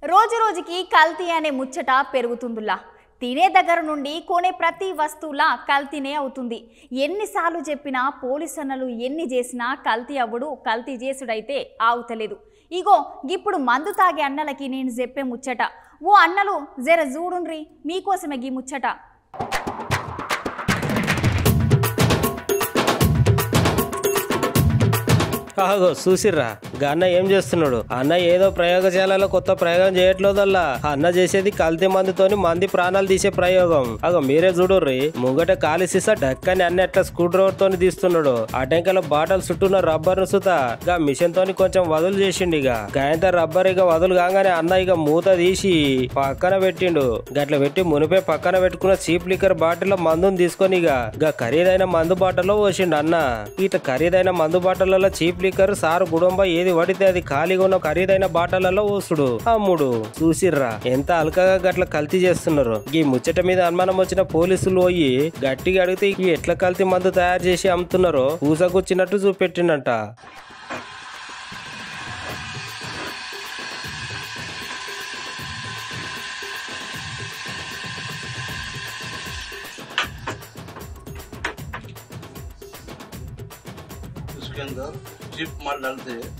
రోజు రోజుకి కల్తీ అనే ముచ్చట పెరుగుతుందిలా తినే దగ్గర నుండి కొనే ప్రతి వస్తువులా కల్తీనే అవుతుంది ఎన్నిసార్లు చెప్పినా పోలీసు అన్నలు ఎన్ని చేసినా కల్తీ అవ్వడు కల్తీ చేసుడైతే ఆగుతలేదు ఇగో ఇప్పుడు మందు తాగే అన్నలకి నేను చెప్పే ముచ్చట ఓ అన్నలు జర చూడుండ్రి మీకోసమే గీ ముచ్చట ఆగో చూసిర్రా గా అన్న ఏం చేస్తున్నాడు అన్న ఏదో ప్రయోగశాలలో కొత్త ప్రయోగం చేయట్లేదల్లా ఆ అన్న చేసేది కల్తీ మందుతోని మంది ప్రాణాలు తీసే ప్రయోగం అగో మీరే చూడుర్రి ముంగట కాలి సీసా డక్కని అన్న ఎట్లా స్క్రూ డ్రైవర్ తోని తీస్తున్నాడు ఆ టెంకల బాటల్ చుట్టూన్న రబ్బర్ సుత గా మిషన్ తోని కొంచెం వదులు చేసిండు ఇక గాయంత రబ్బర్ ఇక వదులు కాగానే అన్న ఇక మూత తీసి పక్కన పెట్టిండు గట్ల పెట్టి మునిపే పక్కన పెట్టుకున్న చీప్ లిక్కర్ బాటిల్ మందుని తీసుకొని ఇక గా ఖరీదైన మందు బాటల్లో పోసిండు అన్న ఇట్లా ఖరీదైన మందు బాటలలో చీప్ లిక్కర్ సారు గుడంబ ఏది పడితే అది ఖాళీగా ఉన్న ఖరీదైన బాటలలో పోసుడు అమ్ముడు చూసిర్రా ఎంత అల్కగా గట్ల కల్తీ చేస్తున్నారు ఈ ముచ్చట మీద అనుమానం వచ్చిన పోలీసులు పోయి గట్టిగా అడిగితే ఈ ఎట్లా కల్తీ మందు తయారు చేసి అమ్ముతున్నారో పూసకొచ్చినట్టు చూపెట్టిండంట उसके अंदर चिप माल डालते हैं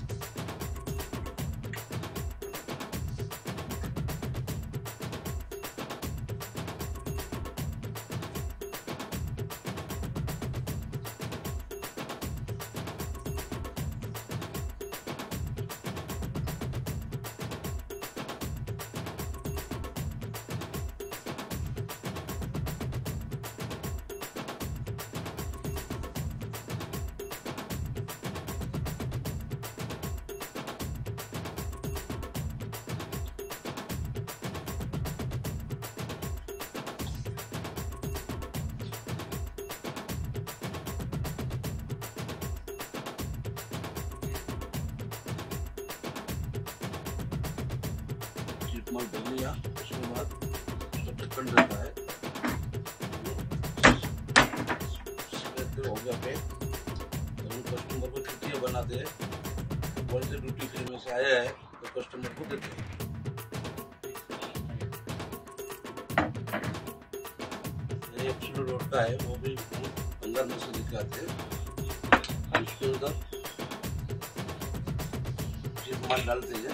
चिप माल डाल लिया उसके बाद उसका ढक्कन रहता है इसके हो गया पैक तो हम कस्टमर को छुट्टियाँ बनाते हैं बोल से ड्यूटी फ्री में से आया है तो कस्टमर को देते हैं ये एब्सोल्यूट होता है वो भी हम अंदर में से दिखाते हैं उसके अंदर चिप माल डालते हैं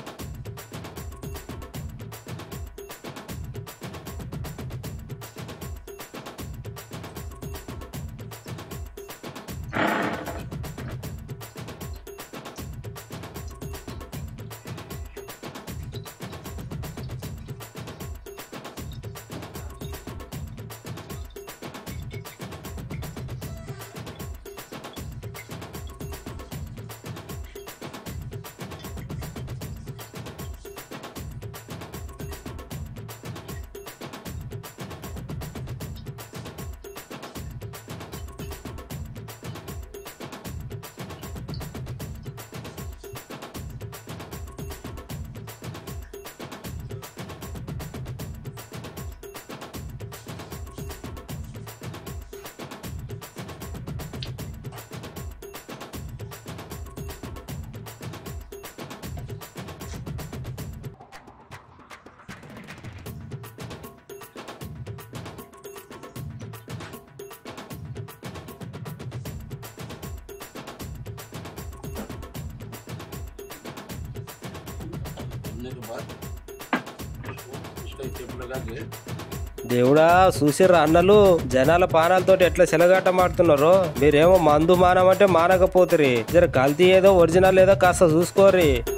भरने के बाद उसको उसका टेप लगा के దేవుడా చూసిర్రా అన్నలు జనాల పానాలతోటి ఎట్లా చెలగాట మాడుతున్నారో మీరేమో మందు మానమంటే మానకపోతురి జర కల్తీ ఏదో ఒరిజినల్ ఏదో కాస్త చూసుకోర్రి